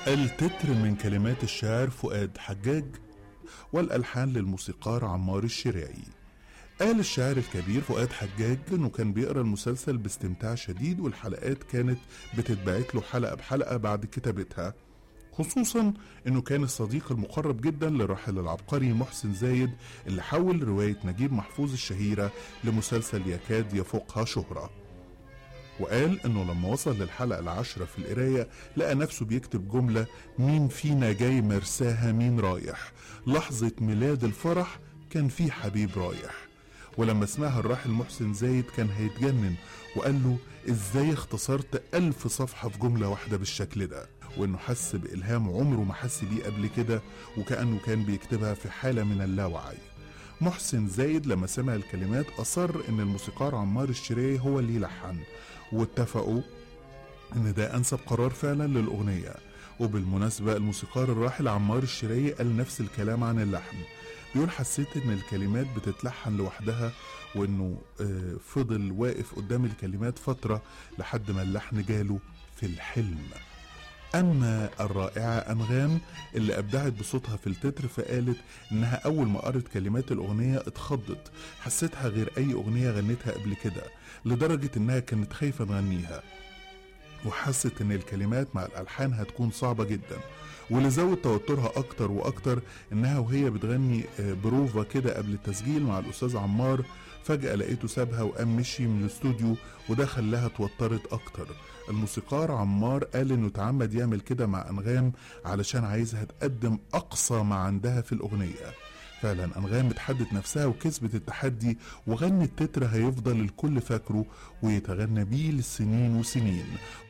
التتر من كلمات الشاعر فؤاد حجاج والألحان للموسيقار عمار الشراعي قال الشاعر الكبير فؤاد حجاج انه كان بيقرا المسلسل باستمتاع شديد والحلقات كانت بتتبعت له حلقه بحلقه بعد كتابتها خصوصا انه كان الصديق المقرب جدا للراحل العبقري محسن زايد اللي حول روايه نجيب محفوظ الشهيره لمسلسل يكاد يفوقها شهره وقال انه لما وصل للحلقه العاشره في القرايه لقى نفسه بيكتب جمله مين فينا جاي مرساها مين رايح لحظه ميلاد الفرح كان في حبيب رايح ولما سمعها الراحل محسن زايد كان هيتجنن وقال له ازاي اختصرت ألف صفحة في جملة واحدة بالشكل ده وانه حس بإلهام عمره ما حس بيه قبل كده وكأنه كان بيكتبها في حالة من اللاوعي محسن زايد لما سمع الكلمات أصر إن الموسيقار عمار الشريعي هو اللي يلحن واتفقوا إن ده أنسب قرار فعلا للأغنية وبالمناسبة الموسيقار الراحل عمار الشريعي قال نفس الكلام عن اللحن بيقول حسيت ان الكلمات بتتلحن لوحدها وانه آه، فضل واقف قدام الكلمات فترة لحد ما اللحن جاله في الحلم أما الرائعة أنغام اللي أبدعت بصوتها في التتر فقالت إنها أول ما قرت كلمات الأغنية اتخضت حسيتها غير أي أغنية غنتها قبل كده لدرجة إنها كانت خايفة تغنيها وحست إن الكلمات مع الألحان هتكون صعبة جدا واللي زود توترها أكتر وأكتر إنها وهي بتغني آه، بروفا كده قبل التسجيل مع الأستاذ عمار فجأة لقيته سابها وقام مشي من الاستوديو وده خلاها اتوترت أكتر الموسيقار عمار قال إنه اتعمد يعمل كده مع أنغام علشان عايزها تقدم أقصى ما عندها في الأغنية فعلا أنغام اتحدت نفسها وكسبت التحدي وغنت تتر هيفضل الكل فاكره ويتغنى بيه للسنين وسنين